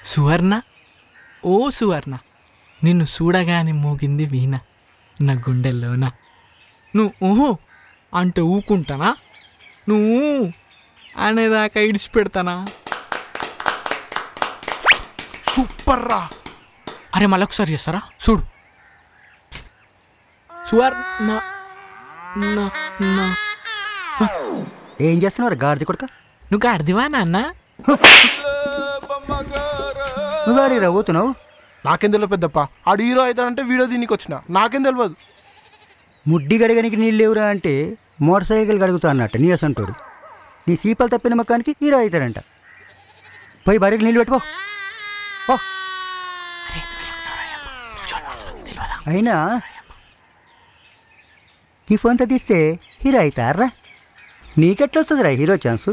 సువర్ణ ఓ సువర్ణ నిన్ను చూడగానే మోగింది వీణ నా గుండెల్లోన నువ్వు ఊహు అంటే ఊకుంటానా నువ్వు అనేదాకా ఇడిచిపెడతానా సూపర్ రా అరే మళ్ళొకసారి చేస్తారా చూడు సువర్ణ నా నా ఏం చేస్తున్నారు గాడిది కొడుక నువ్వు గాడిదివా నాన్న నువ్వు ఆడికి పోతున్నావు నాకేం తెలియదు పెద్దప్ప ఆడు హీరో అవుతాడంటే వీడియో దీనికి వచ్చిన నాకేం తెలియదు ముడ్డి గడగనికి నీళ్ళు లేవురా అంటే మోటార్ సైకిల్ గడుగుతా అన్నట్టు నీ అసంటోడు నీ సీపలు తప్పిన మకానికి హీరో అవుతాడంట పోయి బరికి నీళ్ళు పెట్టుకో పో. అయినా ఈ ఫోన్తో తీస్తే హీరో అవుతారా నీకెట్లా వస్తుందిరా హీరో ఛాన్సు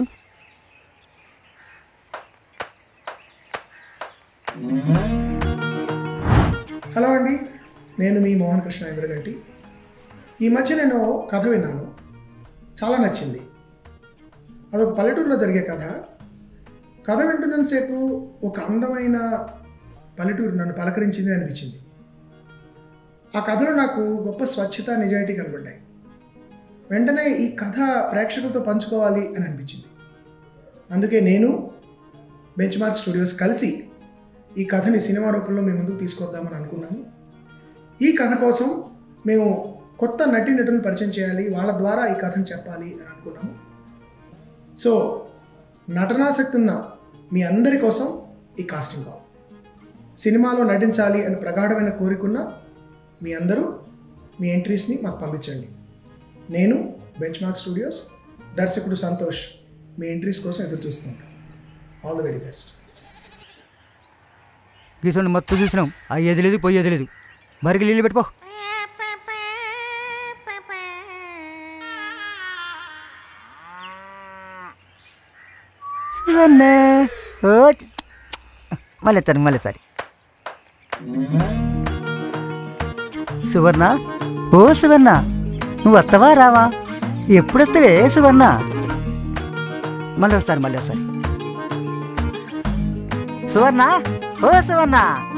హలో అండి నేను మీ మోహన్ కృష్ణ ఎదురుగంటి ఈ మధ్య నేను కథ విన్నాను చాలా నచ్చింది అదొక పల్లెటూరులో జరిగే కథ కథ వింటున్నంతసేపు ఒక అందమైన పల్లెటూరు నన్ను పలకరించింది అనిపించింది ఆ కథలో నాకు గొప్ప స్వచ్ఛత నిజాయితీ కనబడ్డాయి వెంటనే ఈ కథ ప్రేక్షకులతో పంచుకోవాలి అని అనిపించింది అందుకే నేను బెంచ్ మార్క్ స్టూడియోస్ కలిసి ఈ కథని సినిమా రూపంలో మేము ముందుకు తీసుకొద్దామని అనుకున్నాము ఈ కథ కోసం మేము కొత్త నటి నటులను పరిచయం చేయాలి వాళ్ళ ద్వారా ఈ కథను చెప్పాలి అని అనుకున్నాము సో నటనాసక్తి ఉన్న మీ అందరి కోసం ఈ కాస్టింగ్ కాల్ సినిమాలో నటించాలి అని ప్రగాఢమైన కోరికున్న మీ అందరూ మీ ఎంట్రీస్ని మాకు పంపించండి నేను బెంచ్ మార్క్ స్టూడియోస్ దర్శకుడు సంతోష్ మీ ఎంట్రీస్ కోసం ఎదురు చూస్తుంటాను ఆల్ ద వెరీ బెస్ట్ గీసండి మొత్తం చూసినాం ఆ ఏది లేదు పోయేది లేదు బరికి నీళ్ళు పెట్టుకో శివన్న ఓ చ- మళ్ళీ సరి మళ్ళీ సరి సువర్ణ ఓ సువర్ణ నువ్వు వస్తావా రావా ఎప్పుడు వస్తావే సువర్ణ మళ్ళీ ఒకసారి మళ్ళీ ఒకసారి సువర్ణ ఓ సువర్ణ